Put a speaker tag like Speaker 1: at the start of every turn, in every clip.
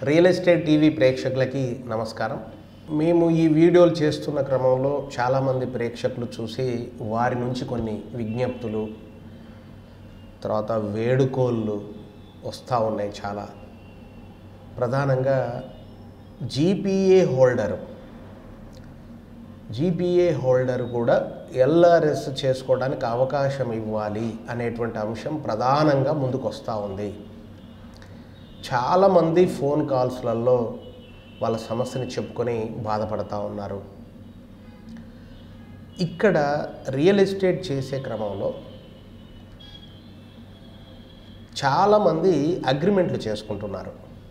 Speaker 1: Real estate TV ప్రేక్షకులకి నమస్కారం మేము ఈ వీడియోలు చేస్తున్న క్రమంలో చాలామంది ప్రేక్షకులు చూసి వారి నుంచి కొన్ని విజ్ఞప్తులు తర్వాత వేడుకోళ్ళు వస్తూ ఉన్నాయి చాలా ప్రధానంగా జీపీఏ హోల్డరు జీపీఏ హోల్డర్ కూడా ఎల్ఆర్ఎస్ చేసుకోవడానికి అవకాశం ఇవ్వాలి అనేటువంటి అంశం ప్రధానంగా ముందుకు వస్తూ ఉంది చాలామంది ఫోన్ కాల్స్లలో వాళ్ళ సమస్యని చెప్పుకొని బాధపడతా ఉన్నారు ఇక్కడ రియల్ ఎస్టేట్ చేసే క్రమంలో చాలామంది అగ్రిమెంట్లు చేసుకుంటున్నారు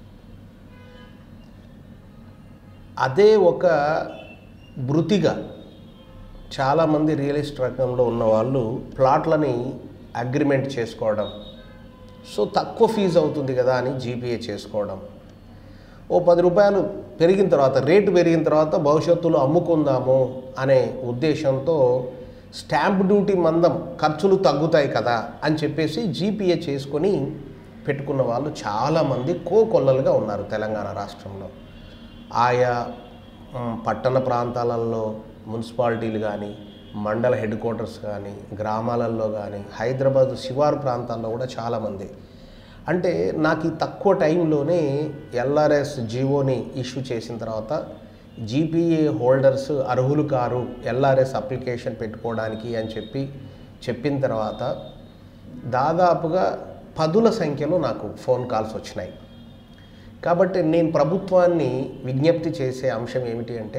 Speaker 1: అదే ఒక వృత్తిగా చాలామంది రియల్ ఎస్టేట్ రంగంలో ఉన్న వాళ్ళు ప్లాట్లని అగ్రిమెంట్ చేసుకోవడం సో తక్కువ ఫీజు అవుతుంది కదా అని జీపీఏ చేసుకోవడం ఓ పది రూపాయలు పెరిగిన తర్వాత రేటు పెరిగిన తర్వాత భవిష్యత్తులో అమ్ముకుందాము అనే ఉద్దేశంతో స్టాంప్ డ్యూటీ మందం ఖర్చులు తగ్గుతాయి కదా అని చెప్పేసి జీపీఏ చేసుకొని పెట్టుకున్న వాళ్ళు చాలామంది కోకొల్లలుగా ఉన్నారు తెలంగాణ రాష్ట్రంలో ఆయా మ్, పట్టణ ప్రాంతాలలో మున్సిపాలిటీలు కానీ మండల హెడ్ క్వార్టర్స్ కానీ గ్రామాలలో కానీ హైదరాబాద్ శివారు ప్రాంతాల్లో కూడా చాలామంది అంటే నాకు ఈ తక్కువ టైంలోనే ఎల్ఆర్ఎస్ జీవోని ఇష్యూ చేసిన తర్వాత జీపీఏ హోల్డర్స్ అర్హులు కారు ఎల్ఆర్ఎస్ అప్లికేషన్ పెట్టుకోవడానికి అని చెప్పి చెప్పిన తర్వాత దాదాపుగా పదుల సంఖ్యలో నాకు ఫోన్ కాల్స్ వచ్చినాయి కాబట్టి నేను ప్రభుత్వాన్ని విజ్ఞప్తి చేసే అంశం ఏమిటి అంటే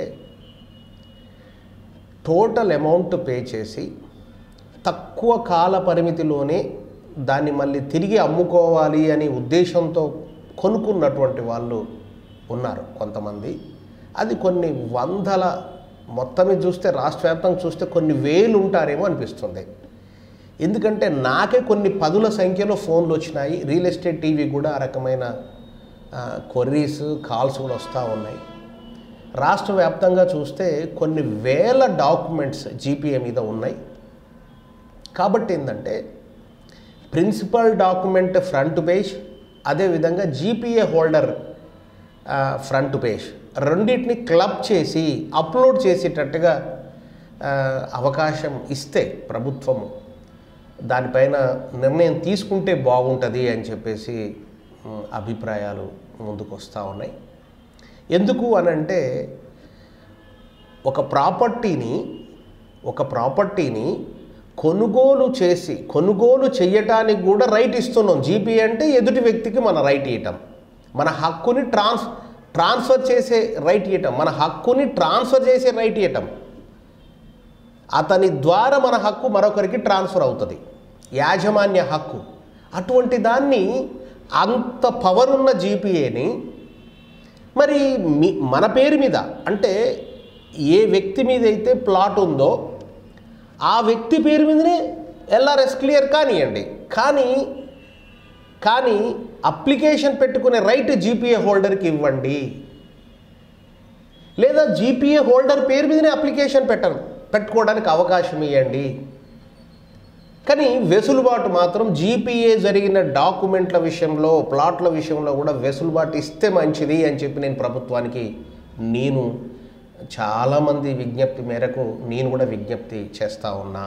Speaker 1: టోటల్ అమౌంట్ పే చేసి తక్కువ కాల పరిమితిలోనే దాన్ని మళ్ళీ తిరిగి అమ్ముకోవాలి అనే ఉద్దేశంతో కొనుక్కున్నటువంటి వాళ్ళు ఉన్నారు కొంతమంది అది కొన్ని వందల మొత్తం మీద చూస్తే రాష్ట్ర వ్యాప్తంగా చూస్తే కొన్ని వేలు ఉంటారేమో అనిపిస్తుంది ఎందుకంటే నాకే కొన్ని పదుల సంఖ్యలో ఫోన్లు వచ్చినాయి రియల్ ఎస్టేట్ టీవీ కూడా ఆ రకమైన కొర్రీస్ కాల్స్ కూడా వస్తూ ఉన్నాయి రాష్ట్ర వ్యాప్తంగా చూస్తే కొన్ని వేల డాక్యుమెంట్స్ జీపీఏ మీద ఉన్నాయి కాబట్టి ఏంటంటే ప్రిన్సిపల్ డాక్యుమెంట్ ఫ్రంట్ పేజ్ అదేవిధంగా జీపీఏ హోల్డర్ ఆ, ఫ్రంట్ పేజ్ రెండింటిని క్లబ్ చేసి అప్లోడ్ చేసేటట్టుగా ఆ, అవకాశం ఇస్తే ప్రభుత్వము దానిపైన నిర్ణయం తీసుకుంటే బాగుంటుంది అని చెప్పేసి ఉమ్, అభిప్రాయాలు ముందుకు వస్తూ ఉన్నాయి ఎందుకు అనంటే ఒక ప్రాపర్టీని ఒక ప్రాపర్టీని కొనుగోలు చేసి కొనుగోలు చేయటానికి కూడా రైట్ ఇస్తున్నాం జీపీ అంటే ఎదుటి వ్యక్తికి మన రైట్ ఇవ్వటం మన హక్కుని ట్రాన్స్ ట్రాన్స్ఫర్ చేసే రైట్ ఇవ్వటం మన హక్కుని ట్రాన్స్ఫర్ చేసే రైట్ ఇవ్వటం అతని ద్వారా మన హక్కు మరొకరికి ట్రాన్స్ఫర్ అవుతుంది యాజమాన్య హక్కు అటువంటి దాన్ని అంత పవర్ ఉన్న జీపీఏని మరి మీ మన పేరు మీద అంటే ఏ వ్యక్తి మీద అయితే ప్లాట్ ఉందో ఆ వ్యక్తి పేరు మీదనే ఎల్ఆర్ఎస్ క్లియర్ కానివ్వండి కానీ కానీ అప్లికేషన్ పెట్టుకునే రైట్ జీపీఏ హోల్డర్కి ఇవ్వండి లేదా జీపీఏ హోల్డర్ పేరు మీదనే అప్లికేషన్ పెట్టను పెట్టుకోవడానికి అవకాశం ఇవ్వండి కానీ వెసులుబాటు మాత్రం జీపీఏ జరిగిన డాక్యుమెంట్ల విషయంలో ప్లాట్ల విషయంలో కూడా వెసులుబాటు ఇస్తే మంచిది అని చెప్పి నేను ప్రభుత్వానికి నేను చాలామంది విజ్ఞప్తి మేరకు నేను కూడా విజ్ఞప్తి చేస్తూ ఉన్నా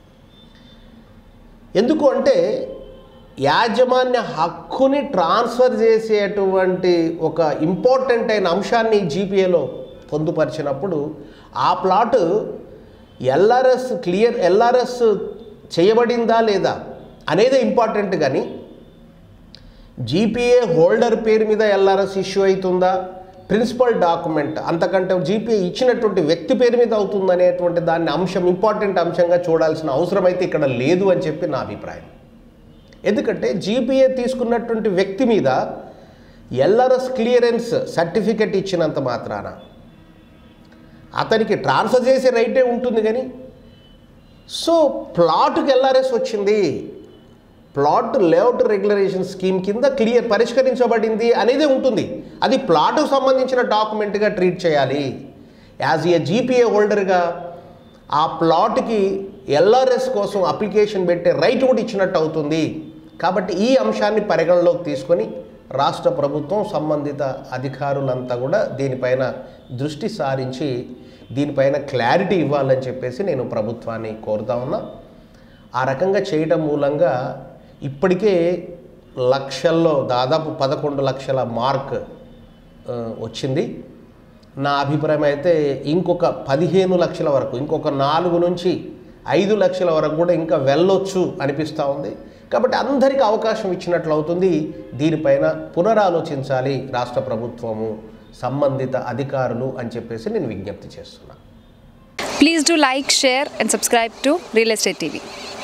Speaker 1: ఎందుకు అంటే యాజమాన్య హక్కుని ట్రాన్స్ఫర్ చేసేటువంటి ఒక ఇంపార్టెంట్ అయిన అంశాన్ని జీపీఏలో పొందుపరిచినప్పుడు ఆ ప్లాట్ ఎల్ఆర్ఎస్ క్లియర్ ఎల్ఆర్ఎస్ చేయబడిందా లేదా అనేదే ఇంపార్టెంట్ కానీ జీపీఏ హోల్డర్ పేరు మీద ఎల్ఆర్ఎస్ ఇష్యూ అవుతుందా ప్రిన్సిపల్ డాక్యుమెంట్ అంతకంటే జీపీఏ ఇచ్చినటువంటి వ్యక్తి పేరు మీద అవుతుంది అనేటువంటి దాన్ని అంశం ఇంపార్టెంట్ అంశంగా చూడాల్సిన అవసరం అయితే ఇక్కడ లేదు అని చెప్పి నా అభిప్రాయం ఎందుకంటే జీపీఏ తీసుకున్నటువంటి వ్యక్తి మీద ఎల్ఆర్ఎస్ క్లియరెన్స్ సర్టిఫికెట్ ఇచ్చినంత మాత్రాన అతనికి ట్రాన్స్ఫర్ చేసే రైటే ఉంటుంది కానీ సో ప్లాట్కి ఎల్ఆర్ఎస్ వచ్చింది ప్లాట్ లేఅవుట్ రెగ్యులరేషన్ స్కీమ్ కింద క్లియర్ పరిష్కరించబడింది అనేదే ఉంటుంది అది ప్లాట్కు సంబంధించిన డాక్యుమెంట్గా ట్రీట్ చేయాలి యాజ్ ఏ జీపీఏ హోల్డర్గా ఆ ప్లాట్కి ఎల్ఆర్ఎస్ కోసం అప్లికేషన్ పెట్టే రైట్ కూడా ఇచ్చినట్టు అవుతుంది కాబట్టి ఈ అంశాన్ని పరిగణలోకి తీసుకొని రాష్ట్ర ప్రభుత్వం సంబంధిత అధికారులంతా కూడా దీనిపైన దృష్టి సారించి దీనిపైన క్లారిటీ ఇవ్వాలని చెప్పేసి నేను ప్రభుత్వాన్ని కోరుతా ఉన్నా ఆ రకంగా చేయడం మూలంగా ఇప్పటికే లక్షల్లో దాదాపు పదకొండు లక్షల మార్క్ ఆ, వచ్చింది నా అభిప్రాయం అయితే ఇంకొక పదిహేను లక్షల వరకు ఇంకొక నాలుగు నుంచి ఐదు లక్షల వరకు కూడా ఇంకా వెళ్ళొచ్చు అనిపిస్తూ ఉంది కాబట్టి అందరికీ అవకాశం ఇచ్చినట్లు అవుతుంది దీనిపైన పునరాలోచించాలి రాష్ట్ర ప్రభుత్వము సంబంధిత అధికారులు అని చెప్పేసి నేను విజ్ఞప్తి చేస్తున్నాను
Speaker 2: Please do like, share, and subscribe to Real Estate TV.